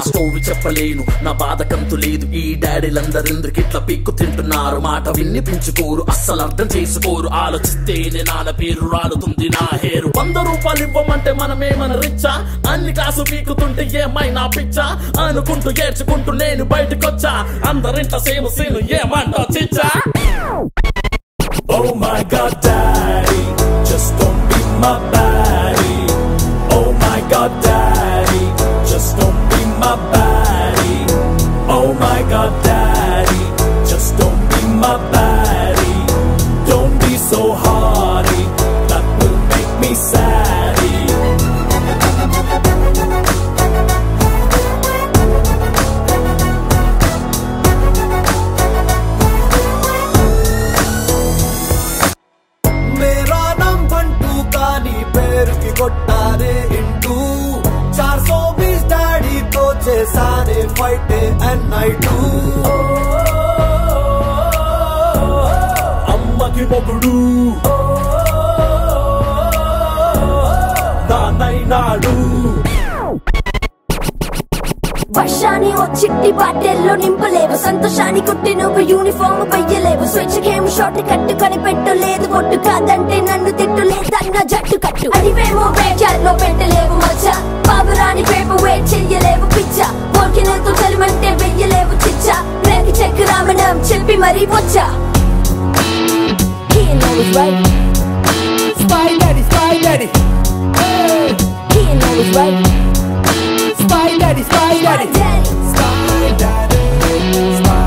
Story చెప్పలేను నా బాధ కంతు లేదు ఈ డాడీలందరెందుకు ఇట్లా పీక్కు తింటున్నారు మాట విన్ని పెంచుకోరు అస్సలు అర్థం చేసుకోరు ఆలోచిస్తేనే నాన్న పేరు రాలుతుంది నా హేరు వంద రూపాయలు ఇవ్వమంటే మనమేమన రిచ్చా అన్ని కాసు పీకుతుంటే ఏమైనా పిచ్చా అనుకుంటూ ఏడ్చుకుంటూ నేను బయటకొచ్చా అందరింట సేమ్ సీను ఏమంటా చిచ్చా Oh my god, daddy, just don't be my baddie. Oh my god, daddy, just don't be my baddie. Oh my god, daddy, just don't be my baddie. Don't be so hardy, that will make me saddy. मेरा नाम बंटू कानी पैर की కొట్టారే into చార్ so బీస్ డాడీతో చేశానే fight and night అమ్మకి మొగుడు నాన్నైనాడు వర్షాన్ని ఓ చిట్టి బాటెల్లో నింపలేవు సంతోషాన్ని కుట్టి నువ్వు యూనిఫామ్ వెయ్యలేవు స్వేచ్ఛకేమో షార్ట్ కట్టు కనిపెట్టలేదు ఒట్టు కాదంటే నన్ను తిట్టులేదన్న జట్టు కట్టు అదివేమో వేచాల్లో పెట్టలేవు మచ్చ పావురాని పేపు వేట్ చెయ్యలేవు పిచ్చ పోకినతో చలిమంటే వెయ్యలేవు చిచ్చ రేపు చెక్ రామణం చెప్పి మరీ వచ్చా He knows right, Spy Daddy, Spy Daddy, he knows right. Spy Daddy, Spy My Daddy. daddy. Spy daddy, spy